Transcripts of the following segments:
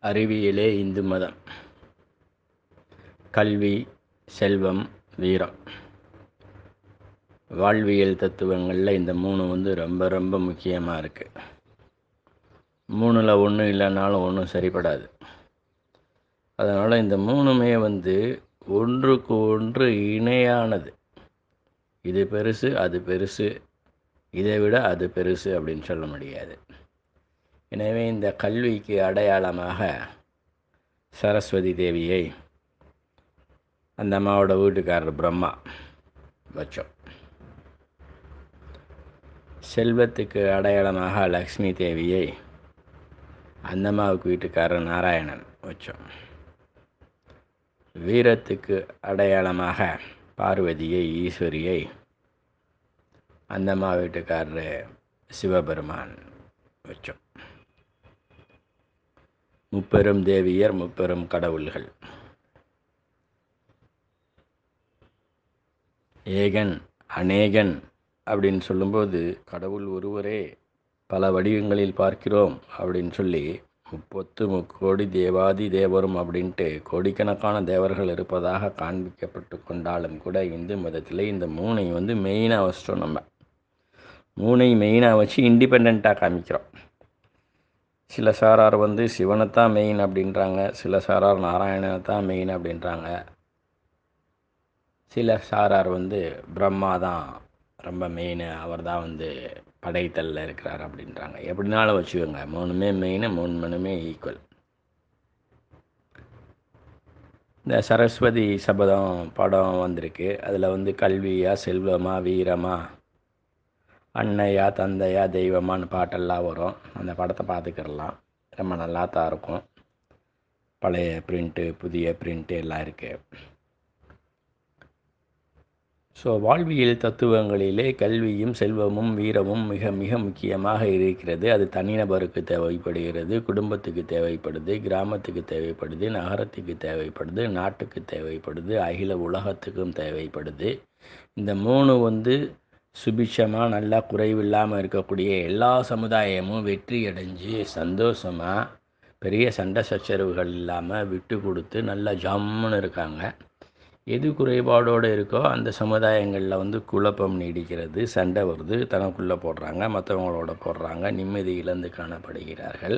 அறிவியலே இந்து மதம் கல்வி செல்வம் வீரம் வாழ்வியல் தத்துவங்களில் இந்த மூணு வந்து ரொம்ப ரொம்ப முக்கியமாக இருக்குது மூணில் ஒன்று இல்லைனாலும் ஒன்றும் சரிப்படாது அதனால் இந்த மூணுமே வந்து ஒன்றுக்கு ஒன்று இணையானது இது பெருசு அது பெருசு இதை விட அது பெருசு அப்படின்னு சொல்ல முடியாது எனவே இந்த கல்விக்கு அடையாளமாக சரஸ்வதி தேவியை அந்த அம்மாவோட வீட்டுக்காரர் பிரம்மா வச்சோம் செல்வத்துக்கு அடையாளமாக லக்ஷ்மி தேவியை அந்த அம்மாவுக்கு வீட்டுக்காரர் நாராயணன் வச்சோம் வீரத்துக்கு அடையாளமாக பார்வதியை ஈஸ்வரியை அந்த அம்மா வீட்டுக்காரர் சிவபெருமான் வச்சோம் முப்பெரும் தேவியர் முப்பெரும் கடவுள்கள் ஏகன் அநேகன் அப்படின்னு சொல்லும்போது கடவுள் ஒருவரே பல வடிவங்களில் பார்க்கிறோம் அப்படின்னு சொல்லி முப்பத்து முக்கோடி தேவாதி தேவரும் அப்படின்ட்டு கோடிக்கணக்கான தேவர்கள் இருப்பதாக காண்பிக்கப்பட்டு கொண்டாலும் கூட இந்து மதத்தில் இந்த மூனை வந்து மெயினாக வச்சிட்டோம் நம்ம மூனை மெயினாக வச்சு இண்டிபெண்ட்டாக காமிக்கிறோம் சில சாரார் வந்து சிவனைத்தான் மெயின் அப்படின்றாங்க சில சாரார் நாராயணனை தான் மெயின் அப்படின்றாங்க சில சாரார் வந்து பிரம்மா தான் ரொம்ப மெயின் அவர் தான் வந்து படைத்தலில் இருக்கிறார் அப்படின்றாங்க எப்படினாலும் வச்சுக்கோங்க மூணுமே மெயின் மூணு மணுமே ஈக்குவல் இந்த சரஸ்வதி சபதம் படம் வந்திருக்கு அதில் வந்து கல்வியா செல்வமா வீரமா அன்னையா தந்தையா தெய்வமான்னு பாட்டெல்லாம் வரும் அந்த படத்தை பார்த்துக்கிடலாம் ரொம்ப நல்லா தான் இருக்கும் பழைய பிரிண்ட்டு புதிய பிரிண்ட்டு எல்லாம் இருக்குது ஸோ வாழ்வியல் தத்துவங்களிலே கல்வியும் செல்வமும் வீரமும் மிக மிக முக்கியமாக இருக்கிறது அது தனிநபருக்கு தேவைப்படுகிறது குடும்பத்துக்கு தேவைப்படுது கிராமத்துக்கு தேவைப்படுது நகரத்துக்கு தேவைப்படுது நாட்டுக்கு தேவைப்படுது அகில உலகத்துக்கும் தேவைப்படுது இந்த மூணு வந்து சுபிட்சமாக நல்லா குறைவில்லாமல் இருக்கக்கூடிய எல்லா சமுதாயமும் வெற்றி அடைஞ்சு சந்தோஷமாக பெரிய சண்டை சச்சரவுகள் இல்லாமல் விட்டு கொடுத்து நல்லா ஜம்முன்னு இருக்காங்க எது குறைபாடோடு இருக்கோ அந்த சமுதாயங்களில் வந்து குழப்பம் நீடிக்கிறது சண்டை வருது தனக்குள்ளே போடுறாங்க மற்றவங்களோட போடுறாங்க நிம்மதி இழந்து காணப்படுகிறார்கள்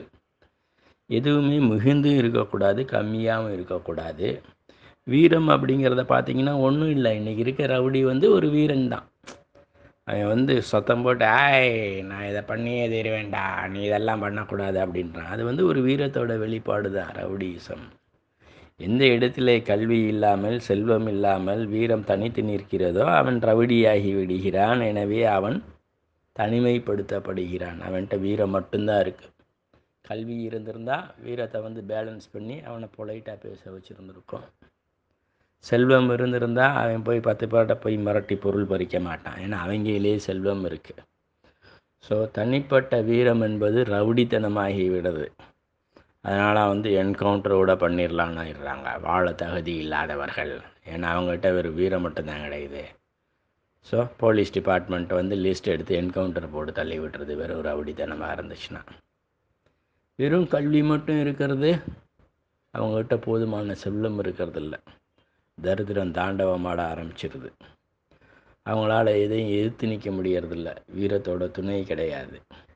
எதுவுமே மிகுந்தும் இருக்கக்கூடாது கம்மியாகவும் இருக்கக்கூடாது வீரம் அப்படிங்கிறத பார்த்தீங்கன்னா ஒன்றும் இல்லை இன்றைக்கி இருக்க ரவுடி வந்து ஒரு வீரன் தான் அவன் வந்து சத்தம் போட்டு ஆய் நான் இதை பண்ணியே தீருவேண்டா நீ இதெல்லாம் பண்ணக்கூடாது அப்படின்றான் அது வந்து ஒரு வீரத்தோட வெளிப்பாடு தான் ரவுடிசம் எந்த இடத்திலே கல்வி இல்லாமல் செல்வம் இல்லாமல் வீரம் தனித்து நிற்கிறதோ அவன் ரவுடியாகி விடுகிறான் எனவே அவன் தனிமைப்படுத்தப்படுகிறான் அவன்கிட்ட வீரம் மட்டும்தான் இருக்குது கல்வி இருந்திருந்தால் வீரத்தை வந்து பேலன்ஸ் பண்ணி அவனை பொலைட்டாக பேச வச்சுருந்துருக்கோம் செல்வம் இருந்திருந்தால் அவன் போய் பத்து பேர்கிட்ட போய் மிரட்டி பொருள் பறிக்க மாட்டான் ஏன்னா அவங்கிலே செல்வம் இருக்குது ஸோ தனிப்பட்ட வீரம் என்பது ரவுடித்தனமாகி விடுது அதனால் வந்து என்கவுண்டரோட பண்ணிடலான்னு ஆயிடுறாங்க வாழ தகுதி இல்லாதவர்கள் ஏன்னா அவங்ககிட்ட வெறும் வீரம் மட்டும்தான் கிடையாது ஸோ போலீஸ் டிபார்ட்மெண்ட் வந்து லிஸ்ட் எடுத்து என்கவுண்டர் போட்டு தள்ளி விட்டுறது வெறும் ரவுடித்தனமாக இருந்துச்சுன்னா வெறும் கல்வி மட்டும் இருக்கிறது அவங்ககிட்ட போதுமான செல்வம் இருக்கிறது இல்லை தரித்திரம் தாண்டவமாட ஆரம்பிச்சிருது அவங்களால எதையும் எதிர்த்து நிற்க முடியறதில்ல வீரத்தோட துணை கிடையாது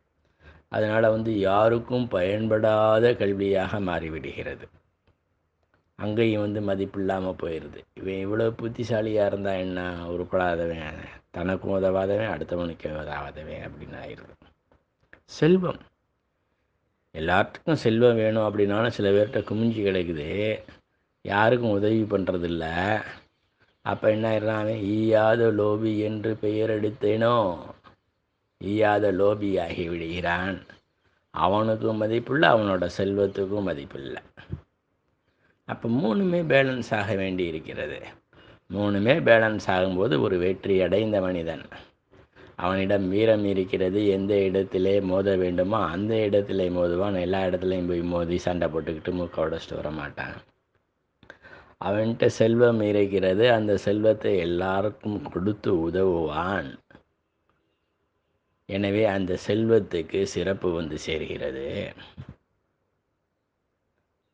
அதனால் வந்து யாருக்கும் பயன்படாத கல்வியாக மாறிவிடுகிறது அங்கேயும் வந்து மதிப்பில்லாமல் போயிடுது இவன் இவ்வளோ புத்திசாலியாக இருந்தால் என்ன உருப்படாதவன் தனக்கும் உதவாதவன் அடுத்தவனுக்கு உதவாதவன் அப்படின்னு ஆயிடுது செல்வம் எல்லாத்துக்கும் செல்வம் வேணும் அப்படின்னாலும் சில பேர்கிட்ட குமிஞ்சி கிடைக்குது யாருக்கும் உதவி பண்ணுறதில்ல அப்போ என்ன ஆயிடுறான் அவன் ஈயாத லோபி என்று பெயர் எடுத்தேனோ ஈயாத லோபியாகி விடுகிறான் அவனுக்கும் மதிப்பில்லை அவனோட செல்வத்துக்கும் மதிப்பில்லை அப்போ மூணுமே பேலன்ஸ் ஆக வேண்டி இருக்கிறது மூணுமே பேலன்ஸ் ஆகும்போது ஒரு வெற்றி அடைந்த மனிதன் அவனிடம் வீரம் இருக்கிறது எந்த இடத்திலே மோத வேண்டுமோ அந்த இடத்திலே மோதுவான் எல்லா இடத்துலையும் போய் மோதி சண்டை போட்டுக்கிட்டு மூக்க உடச்சிட்டு வர மாட்டான் அவன்கிட்ட செல்வம் இருக்கிறது அந்த செல்வத்தை எல்லாருக்கும் கொடுத்து உதவுவான் எனவே அந்த செல்வத்துக்கு சிறப்பு வந்து சேர்கிறது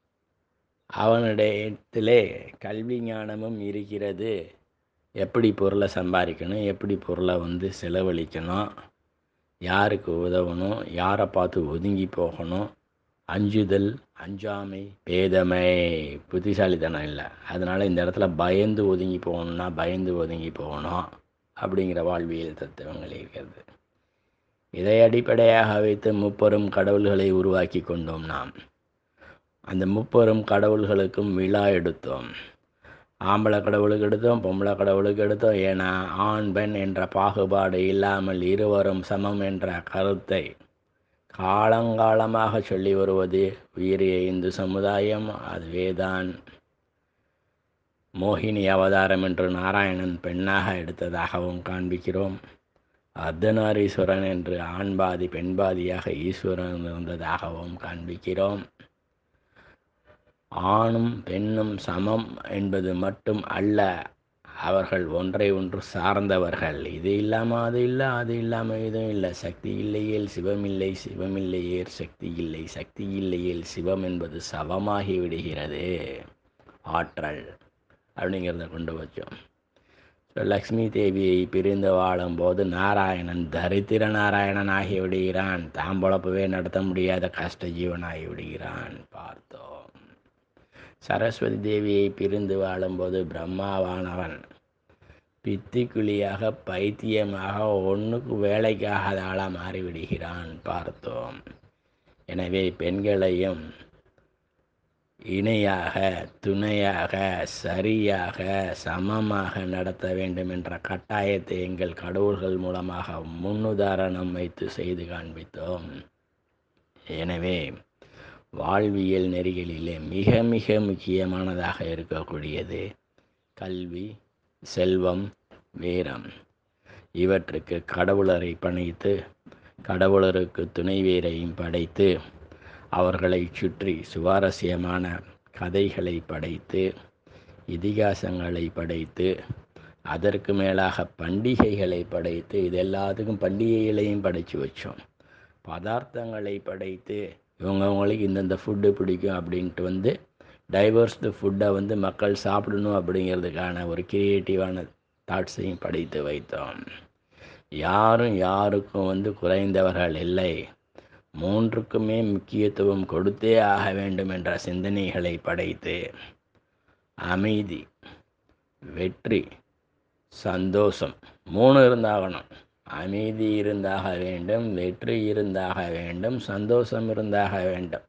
அவனிடத்திலே கல்வி ஞானமும் இருக்கிறது எப்படி பொருளை சம்பாதிக்கணும் எப்படி பொருளை வந்து செலவழிக்கணும் யாருக்கு உதவணும் யாரை பார்த்து ஒதுங்கி போகணும் அஞ்சுதல் அஞ்சாமை பேதமை புத்திசாலித்தனம் இல்லை அதனால் இந்த இடத்துல பயந்து ஒதுங்கி போகணும்னா பயந்து ஒதுங்கி போகணும் அப்படிங்கிற வாழ்வியல் தத்துவங்கள் இருக்கிறது இதை அடிப்படையாக வைத்து முப்பெரும் கடவுள்களை உருவாக்கி கொண்டோம் நாம் அந்த முப்பெரும் கடவுள்களுக்கும் விழா எடுத்தோம் ஆம்பளை கடவுளுக்கு எடுத்தோம் பொம்பளை கடவுளுக்கு எடுத்தோம் ஏன்னா ஆண் பெண் என்ற பாகுபாடு இல்லாமல் இருவரும் சமம் என்ற கருத்தை காலங்காலமாக சொல்லி வருவது உயரிய இந்து சமுதாயம் அதுவேதான் மோகினி அவதாரம் என்று நாராயணன் பெண்ணாக எடுத்ததாகவும் காண்பிக்கிறோம் அர்த்தநாரீஸ்வரன் என்று ஆண்பாதி பெண்பாதியாக ஈஸ்வரன் இருந்ததாகவும் காண்பிக்கிறோம் ஆணும் பெண்ணும் சமம் என்பது மட்டும் அல்ல அவர்கள் ஒன்றை ஒன்று சார்ந்தவர்கள் இது இல்லாமல் அது இல்லை அது இல்லாமல் இதுவும் இல்லை சக்தி இல்லையேல் சிவம் இல்லை சிவம் இல்லையேல் சக்தி இல்லை சக்தி இல்லையேல் சிவம் என்பது சவமாகி விடுகிறது ஆற்றல் அப்படிங்கிறத கொண்டு வச்சோம் ஸோ லக்ஷ்மி தேவியை பிரிந்து வாழும்போது நாராயணன் தரித்திர நாராயணன் ஆகி விடுகிறான் தாம்பழப்பவே நடத்த முடியாத கஷ்ட ஜீவனாகி விடுகிறான் பார்த்தோம் சரஸ்வதி தேவியை பிரிந்து வாழும்போது பிரம்மாவானவன் பித்திக்குழியாக பைத்தியமாக ஒன்றுக்கு வேலைக்காகாத ஆளாக மாறிவிடுகிறான் பார்த்தோம் எனவே பெண்களையும் இணையாக துணையாக சரியாக சமமாக நடத்த வேண்டும் என்ற கட்டாயத்தை எங்கள் கடவுள்கள் மூலமாக முன்னுதாரணம் வைத்து செய்து காண்பித்தோம் எனவே வாழ்வியல் நெறிகளிலே மிக மிக முக்கியமானதாக இருக்கக்கூடியது கல்வி செல்வம் வீரம் இவற்றுக்கு கடவுளரை பணித்து கடவுளருக்கு துணைவீரையும் படைத்து அவர்களை சுற்றி சுவாரஸ்யமான கதைகளை படைத்து இதிகாசங்களை படைத்து அதற்கு மேலாக பண்டிகைகளை படைத்து இது எல்லாத்துக்கும் பண்டிகைகளையும் படைத்து வச்சோம் பதார்த்தங்களை படைத்து இவங்கவுங்களுக்கு இந்தந்த ஃபுட்டு பிடிக்கும் அப்படின்ட்டு வந்து டைவர்ஸ்டு ஃபுட்டை வந்து மக்கள் சாப்பிடணும் அப்படிங்கிறதுக்கான ஒரு கிரியேட்டிவான தாட்ஸையும் படைத்து வைத்தோம் யாரும் யாருக்கும் வந்து குறைந்தவர்கள் இல்லை மூன்றுக்குமே முக்கியத்துவம் கொடுத்தே ஆக வேண்டும் என்ற சிந்தனைகளை படைத்து அமைதி வெற்றி சந்தோஷம் மூணு இருந்தாகணும் அமைதி இருந்தாக வேண்டும் வெற்றி இருந்தாக வேண்டும் சந்தோஷம் இருந்தாக வேண்டும்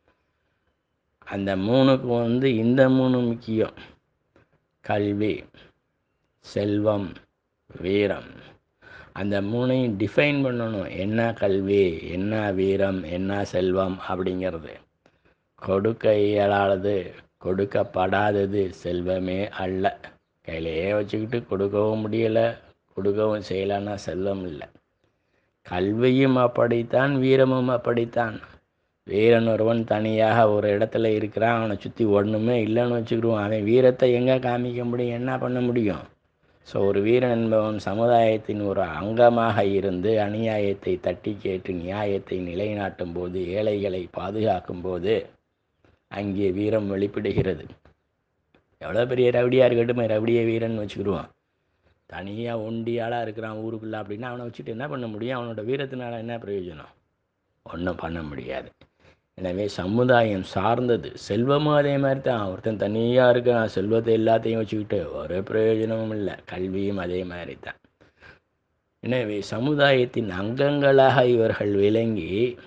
அந்த மூணுக்கு வந்து இந்த மூணு முக்கியம் கல்வி செல்வம் வீரம் அந்த மூணையும் டிஃபைன் பண்ணணும் என்ன கல்வி என்ன வீரம் என்ன செல்வம் அப்படிங்கிறது கொடுக்க இயலாதது கொடுக்கப்படாதது செல்வமே அல்ல கையிலேயே வச்சுக்கிட்டு கொடுக்கவும் முடியலை கொடுக்கவும் செய்யலைன்னா செல்வம் இல்லை கல்வியும் அப்படித்தான் வீரமும் அப்படித்தான் வீரன் ஒருவன் தனியாக ஒரு இடத்துல இருக்கிறான் அவனை சுற்றி ஒன்றுமே இல்லைன்னு வச்சுக்கிடுவான் அவன் வீரத்தை எங்கே காமிக்க முடியும் என்ன பண்ண முடியும் ஸோ ஒரு வீரன் என்பவன் சமுதாயத்தின் ஒரு அங்கமாக இருந்து அநியாயத்தை தட்டி கேட்டு நியாயத்தை நிலைநாட்டும் போது ஏழைகளை பாதுகாக்கும் போது அங்கே வீரம் வெளிப்படுகிறது எவ்வளோ பெரிய ரவுடியாக இருக்கட்டும் ரவுடிய வீரன் வச்சுக்கிடுவான் தனியாக ஒண்டியாளாக இருக்கிறான் ஊருக்குள்ளே அப்படின்னா அவனை வச்சுட்டு என்ன பண்ண முடியும் அவனோட வீரத்தினால என்ன பிரயோஜனம் ஒன்றும் பண்ண முடியாது எனவே சமுதாயம் சார்ந்தது செல்வமும் அதே மாதிரி தான் ஒருத்தன் தனியாக இருக்கான் செல்வத்தை எல்லாத்தையும் வச்சுக்கிட்டு ஒரு பிரயோஜனமும் இல்லை கல்வியும் அதே மாதிரி தான் எனவே சமுதாயத்தின் அங்கங்களாக இவர்கள் விளங்கி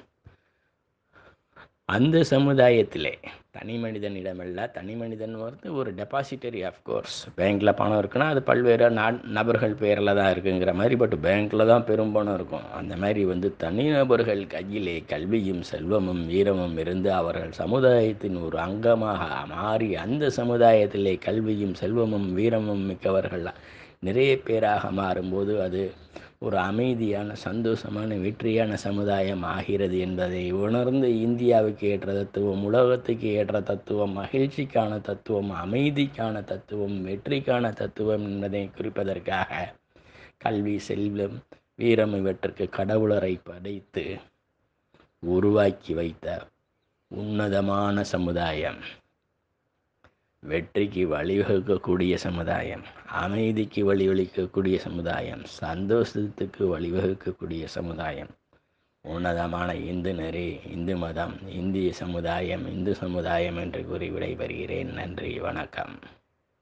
அந்த சமுதாயத்திலே தனி மனிதனிடமல்ல தனி மனிதன் வந்து ஒரு டெபாசிட்டரி அஃப்கோர்ஸ் பேங்க்கில் பணம் இருக்குன்னா அது பல்வேறு நா நபர்கள் பேரில் தான் இருக்குங்கிற மாதிரி பட் பேங்க்கில் தான் பெரும் பணம் இருக்கும் அந்த மாதிரி வந்து தனிநபர்கள் கையிலே கல்வியும் செல்வமும் வீரமும் இருந்து அவர்கள் சமுதாயத்தின் ஒரு அங்கமாக மாறி அந்த சமுதாயத்திலே கல்வியும் செல்வமும் வீரமும் மிக்கவர்கள் நிறைய பேராக மாறும்போது அது ஒரு அமைதியான சந்தோஷமான வெற்றியான சமுதாயம் ஆகிறது என்பதை உணர்ந்து இந்தியாவுக்கு ஏற்ற தத்துவம் உலகத்துக்கு ஏற்ற தத்துவம் மகிழ்ச்சிக்கான தத்துவம் அமைதிக்கான தத்துவம் வெற்றிக்கான தத்துவம் என்பதை குறிப்பதற்காக கல்வி செல்வம் வீரம் இவற்றுக்கு கடவுளரை படைத்து உருவாக்கி வைத்த உன்னதமான சமுதாயம் வெற்றிக்கு வழிவகுக்கக்கூடிய சமுதாயம் அமைதிக்கு வழிவகுக்கக்கூடிய சமுதாயம் சந்தோஷத்துக்கு வழிவகுக்கக்கூடிய சமுதாயம் உன்னதமான இந்து நெறி இந்து மதம் இந்திய சமுதாயம் இந்து சமுதாயம் என்று கூறி விடைபெறுகிறேன் நன்றி வணக்கம்